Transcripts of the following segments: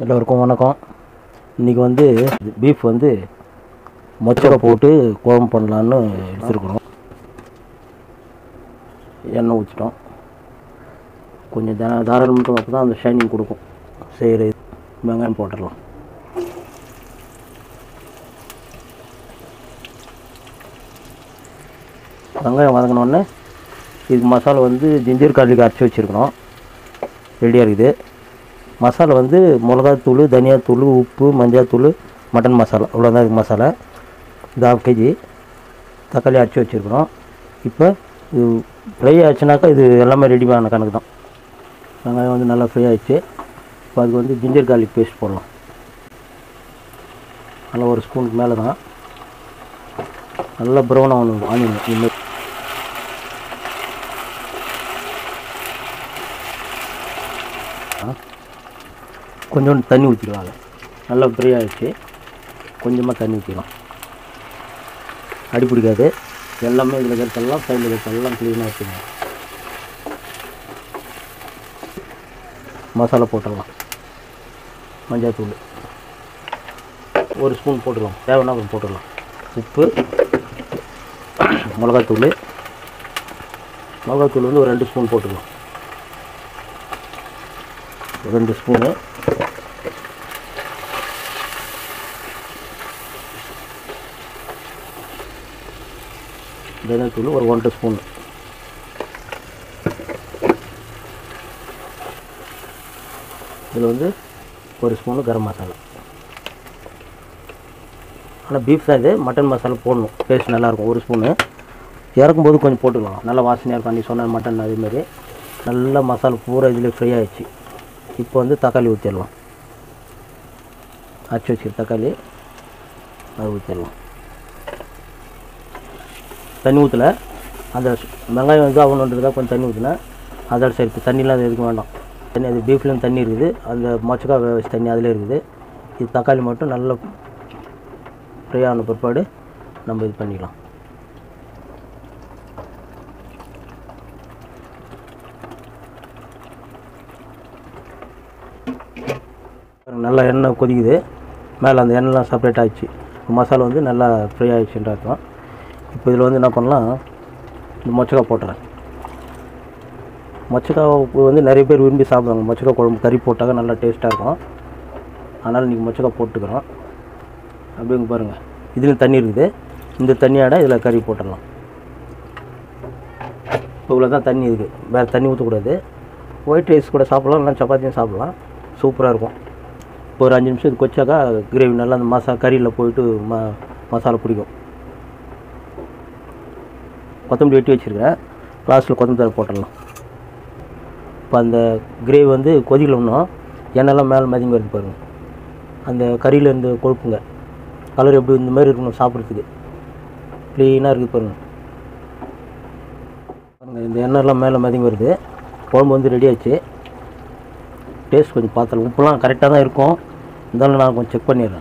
எல்லோருக்கும் வணக்கம் இன்றைக்கி வந்து பீஃப் வந்து மொச்சரை போட்டு குழம்பு பண்ணலான்னு எடுத்துருக்குறோம் எண்ணெய் ஊற்றிட்டோம் கொஞ்சம் த தாராளம் மட்டும் அப்போ தான் அந்த ஷைனிங் கொடுக்கும் செய்கிற வெங்காயம் போட்டுடலாம் வெங்காயம் வதங்கினோடனே இது மசாலா வந்து ஜிஞ்சர் கார்லிக் அரைச்சி வச்சுருக்கணும் ரெடியாக இருக்குது மசாலா வந்து மிளகாத்தூள் தனியாத்தூள் உப்பு மஞ்சாத்தூள் மட்டன் மசாலா இவ்வளோதான் இதுக்கு மசாலா இது ஹாஃப் கேஜி தக்காளி அரைச்சி வச்சுருக்குறோம் இப்போ இது ஃப்ரை ஆச்சுனாக்கா இது எல்லாமே ரெடி ஆன கணக்கு தான் வெங்காயம் வந்து நல்லா ஃப்ரை ஆயிடுச்சு இப்போ அதுக்கு வந்து ஜிஞ்சர் கார்லிக் பேஸ்ட் போடலாம் நல்லா ஒரு ஸ்பூனுக்கு மேலே தான் நல்லா ப்ரௌன் ஆகணும் ஆனியன் இந்த கொஞ்சோண்டு தண்ணி ஊற்றிக்கலாம் அதில் நல்லா ஃப்ரை ஆகிடுச்சு கொஞ்சமாக தண்ணி ஊற்றிக்கலாம் அடி பிடிக்காது எல்லாமே இதில் இருக்கிறதெல்லாம் சைடில் இருக்கிறதெல்லாம் க்ளீனாக வச்சுக்கணும் மசாலா போட்டுடலாம் மஞ்சாத்தூள் ஒரு ஸ்பூன் போட்டுடலாம் தேவைன்னா அப்புறம் போட்டுடலாம் உப்பு மிளகாத்தூள் மிளகாத்தூள் வந்து ஒரு ரெண்டு ஸ்பூன் போட்டுக்கலாம் ரெண்டு ஸ்பூனு தனியாத்தூள் ஒரு ஒன்றரை ஸ்பூன் இதில் வந்து ஒரு ஸ்பூனு கரம் மசாலா ஆனால் பீஃப் தான் இது மட்டன் மசாலா போடணும் டேஸ்ட் நல்லாயிருக்கும் ஒரு ஸ்பூனு இறக்கும்போது கொஞ்சம் போட்டுக்கலாம் நல்லா வாசனையாக இருக்கும் நீ சொன்ன மட்டன் அதேமாதிரி நல்லா மசாலா பூரா இதில் ஃப்ரை ஆயிடுச்சு இப்போ வந்து தக்காளி ஊற்றிடலாம் அரைச்சி வச்சுக்கிற தக்காளி அதை ஊற்றிடலாம் தண்ணி ஊற்றலை அந்த வெங்காயம் வந்து ஆகணுன்றதுக்காக கொஞ்சம் தண்ணி ஊற்றினேன் அதோட சரி இப்போ தண்ணிலாம் அது எதுக்கும் வேண்டாம் தண்ணி அது பீஃப்லேயும் தண்ணி இருக்குது அந்த மொச்சக்காய் வேக வச்ச தண்ணி அதில் இருக்குது இது தக்காளி மட்டும் நல்லா ஃப்ரை ஆன பிற்பாடு நம்ம இது பண்ணிக்கலாம் நல்லா எண்ணெய் கொதிக்குது மேலே அந்த எண்ணெய்லாம் செப்பரேட் ஆயிடுச்சு மசாலா வந்து நல்லா ஃப்ரை ஆகிடுச்சுன்ற அர்த்தம் இப்போ இதில் வந்து என்ன பண்ணலாம் இந்த மொச்சக்காய் போட்டுறேன் மொச்சக்காய் வந்து நிறைய பேர் விரும்பி சாப்பிடுவாங்க மொச்சக்காய் குழம்பு கறி போட்டாக்க நல்லா டேஸ்ட்டாக இருக்கும் அதனால் இன்றைக்கி மொச்சக்காய் போட்டுக்கிறோம் அப்படியே இங்கே பாருங்கள் இதுலேயும் தண்ணி இருக்குது இந்த தண்ணியோட இதில் கறி போட்டுடலாம் இப்போ இவ்வளோ தான் தண்ணி இருக்குது வேறு தண்ணி ஊற்றக்கூடாது ஒயிட் ரைஸ் கூட சாப்பிட்லாம் இல்லைனா சப்பாத்தியும் சாப்பிட்லாம் சூப்பராக இருக்கும் இப்போ ஒரு அஞ்சு நிமிஷம் இது கொச்சாக்கா கிரேவி நல்லா அந்த மசா கறியில் போயிட்டு ம மசாலா பிடிக்கும் கொத்தமல்லி வெட்டி வச்சுருக்கேன் லாஸ்ட்டில் கொத்தமல்லி போட்டுடலாம் இப்போ அந்த கிரேவி வந்து கொதிக்கலன்னா எண்ணெய்லாம் மேலே மதிங்க வருது பாருங்கள் அந்த கறியில் இருந்து கொழுப்புங்க கலர் எப்படி இந்த மாதிரி இருக்கணும் சாப்பிட்றதுக்கு க்ளீனாக இருக்குது பாருங்கள் பாருங்கள் இந்த எண்ணெய்லாம் மேலே மதிங்க வருது குழம்பு வந்து ரெடி ஆச்சு டேஸ்ட் கொஞ்சம் பார்த்துலாம் உப்புலாம் கரெக்டாக தான் இருக்கும் இருந்தாலும் நான் கொஞ்சம் செக் பண்ணிடுறேன்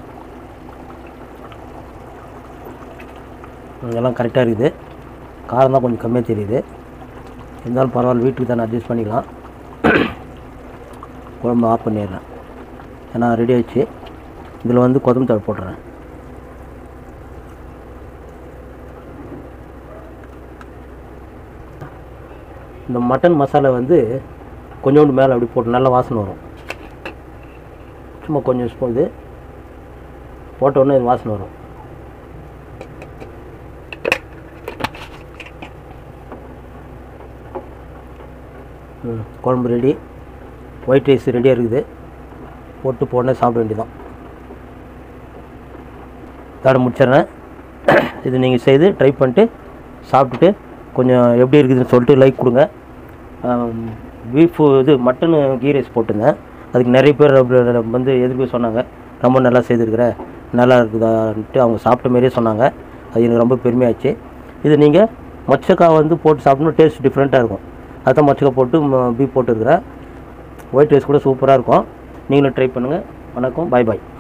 இதெல்லாம் கரெக்டாக இருக்குது காரம் தான் கொஞ்சம் கம்மியாக தெரியுது இருந்தாலும் பரவாயில்ல வீட்டுக்கு தானே அட்ஜஸ்ட் பண்ணிக்கலாம் குழம்பு ஆஃப் பண்ணிடுறேன் ஏன்னா ரெடி ஆயிடுச்சு இதில் வந்து கொத்தமல்லி தழை போட்டுறேன் இந்த மட்டன் மசாலா வந்து கொஞ்சோண்டு மேலே அப்படி போட்டு நல்லா வாசனை வரும் சும்மா கொஞ்சம் ஸ்பூன் இது போட்ட உடனே இது வாசனை வரும் ம் குழம்பு ரெடி ஒயிட் ரைஸ் ரெடியாக இருக்குது போட்டு போடனே சாப்பிட வேண்டியதான் தடை முடிச்சிடுறேன் இது நீங்கள் செய்து ட்ரை பண்ணிட்டு சாப்பிட்டுட்டு கொஞ்சம் எப்படி இருக்குதுன்னு சொல்லிட்டு லைக் கொடுங்க பீஃப் இது மட்டன் கீ ரைஸ் போட்டுருந்தேன் அதுக்கு நிறைய பேர் அப்படி வந்து எதிர்ப்பு சொன்னாங்க ரொம்ப நல்லா செய்திருக்கிற நல்லா இருக்குதான்ட்டு அவங்க சாப்பிட்ட மாதிரியே சொன்னாங்க அது எனக்கு ரொம்ப பெருமையாச்சு இது நீங்கள் மொச்சக்காய் வந்து போட்டு சாப்பிடணும் டேஸ்ட் டிஃப்ரெண்ட்டாக இருக்கும் அதான் மொச்சக்காய் போட்டு பீஃப் போட்டுருக்கிறேன் ஒயிட் ரைஸ் கூட சூப்பராக இருக்கும் நீங்களும் ட்ரை பண்ணுங்கள் வணக்கம் பாய் பாய்